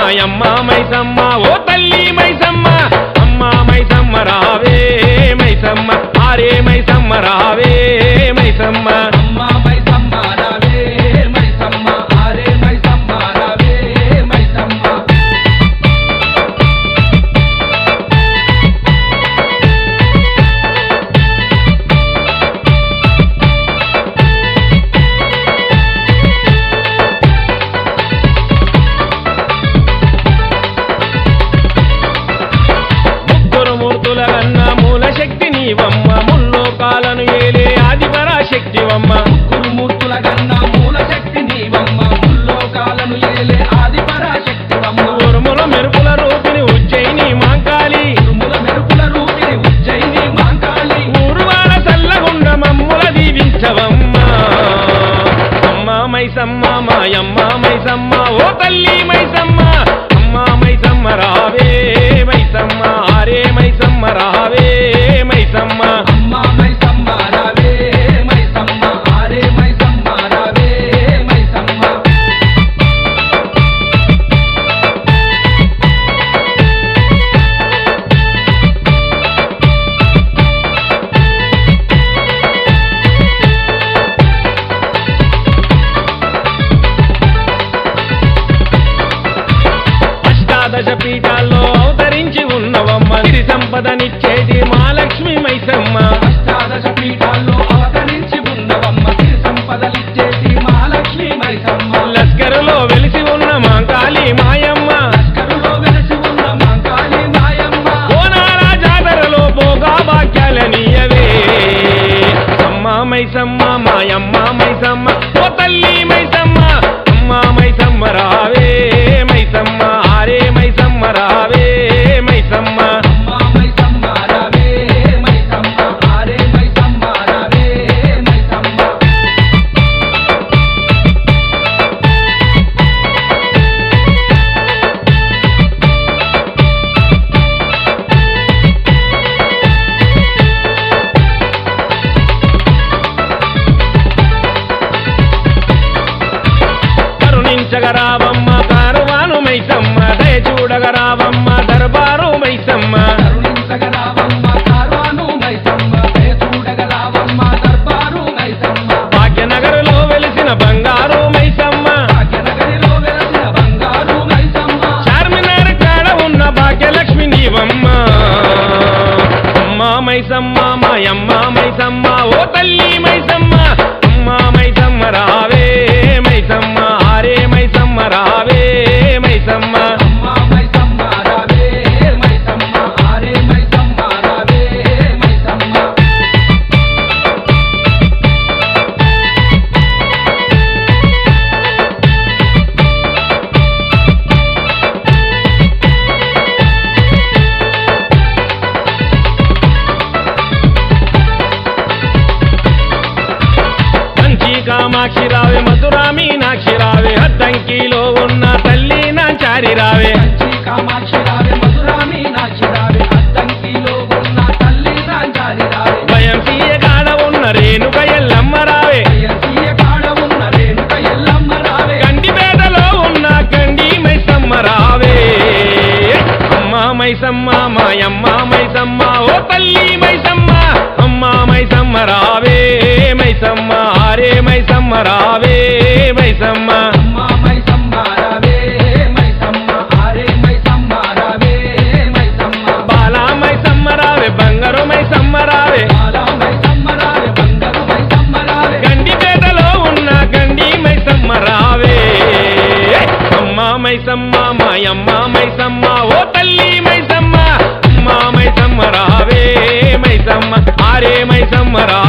మాయమ్మ మైసమ్మ ఓ తల్లి మైసమ్మ అమ్మ మైసమ్మ రావే మైసమ్మ ఆరే మైసమ్మ రావే మైసమ్మ అమ్మ మైసమ్మ రావే మైసమ్మ ఆరే మైసమ్మ రావే మైసమ్మ ముగ్గురు మూర్తుల కన్న మూల శక్తి నీవమ్మ ముల్లోకాలను ఏలే ఆదిపరా శక్తివమ్మ గురుమూర్తుల గన్న మూల శక్తి నీవమ్మ ముల్లోకాలను ఏలే ఆది పరాశక్తివమ్మ ఉరుముల మెరుపుల రూపిని ఉజ్జయిని మాంకాలి ఉరుముల మెరుపుల రూపిణి ఉజ్జయిని మాంకాళి ఊరువాడ చల్లగుండ మమ్ముల దీవించవమ్మ అమ్మ మైసమ్మ మాయమ్మ మైసమ్మ ఓ తల్లి మైసమ్మ అమ్మ మైసమ్మ రావే మైసమ్మ ఆరే మైసమ్మ రావే మైసమ్మ అమ్మ మైసమ్మ రావే మైసమ్మ ఆరే మైసమ్మ రావే మైసమ్మ అష్టాదశ పీఠాల్లో అవతరించి ఉన్నవమ్మ సిరి సంపదనిచ్చేటి మహాలక్ష్మి మైసమ్మ అష్టాదశ పీఠాల్లో అవతరించి ఉన్నవమ్మ సిరి సంపదలిచ్చేటి మహాలక్ష్మి మైసమ్మ లస్కరులో వెలిసి ఉన్న మాంకాళి మాయమ్మ లష్కరులో వెలసి ఉన్న మాంకాళి మాయమ్మ కోనాల జాతరలో పోగా భాగ్యాలనియవే అమ్మ మైసమ్మ మాయమ్మ మైసమ్మ ఓ తల్లి మైసమ్మ అమ్మ మైసమ్మ రావే మైసమ్మ ఆరే మైసమ్మ రావే మైసమ్మ అమ్మ మైసమ్మ రావే మైసమ్మ ఆరే మైసమ్మ రావే మైసమ్మ కరుణించగరావమ్మ కారువాను మైసమ్మ దయ చూడగరావమ్మ దర్బారు మైసమ్మ కరుణించగరావమ్మ కారువాను మైసమ్మ దయ చూడగరావమ్మ దర్బారు మైసమ్మ భాగ్యనగరులో వెలిసిన బంగారు మైసమ్మ భాగ్యనగరిలో వెలసిన బంగారు మైసమ్మ చార్మినార్ కాడ ఉన్న భాగ్యలక్ష్మి నీవమ్మ అమ్మ మైసమ్మ మాయమ్మ మైసమ్మ ఓ తల్లి మైసమ్మ అమ్మ మైసమ్మ రావే మైసమ్మ ఆరే మైసమ్మ రావే మైసమ్మ అమ్మ మైసమ్మ రావే మైసమ్మ ఆరే మైసమ్మ రావే మైసమ్మ కంచి కామాక్షి రావే మధురా మీనాక్షి రావే అద్దంకిలో ఉన్న తల్లి నా చారి రావే కంచి కామాక్షి రావే మధురా మీనాక్షి రావే అద్దంకిలో ఉన్న తల్లి రాంచారి రావే భయం సీయ కాడ ఉన్న రేణుక ఎల్లమ్మ రావే అయ్యసీయ కాడ ఉన్న రేణుక ఎల్లమ్మ రావే గండిపేటలో ఉన్న గండి మైసమ్మ రావే అమ్మ మైసమ్మ మాయమ్మ మైసమ్మ ఓ తల్లి మైసమ్మ అమ్మ మైసమ్మ రావే మైసమ్మ ఆరే మైసమ్మ రావే మైసమ్మ అమ్మ మైసమ్మ రావే మైసమ్మ ఆరే మైసమ్మ రావే మైసమ్మ బాలా మైసమ్మ రావే బంగారు మైసమ్మ రావే బాలా మైసమ్మ రావే బంగారు మైసమ్మ రావే గండిపేటలో ఉన్న గండి మైసమ్మ రావే అమ్మ మైసమ్మ మాయమ్మ మైసమ్మ ఓ తల్లి మైసమ్మ అమ్మ మైసమ్మ రావే మైసమ్మ ఆరే మైసమ్మ రావే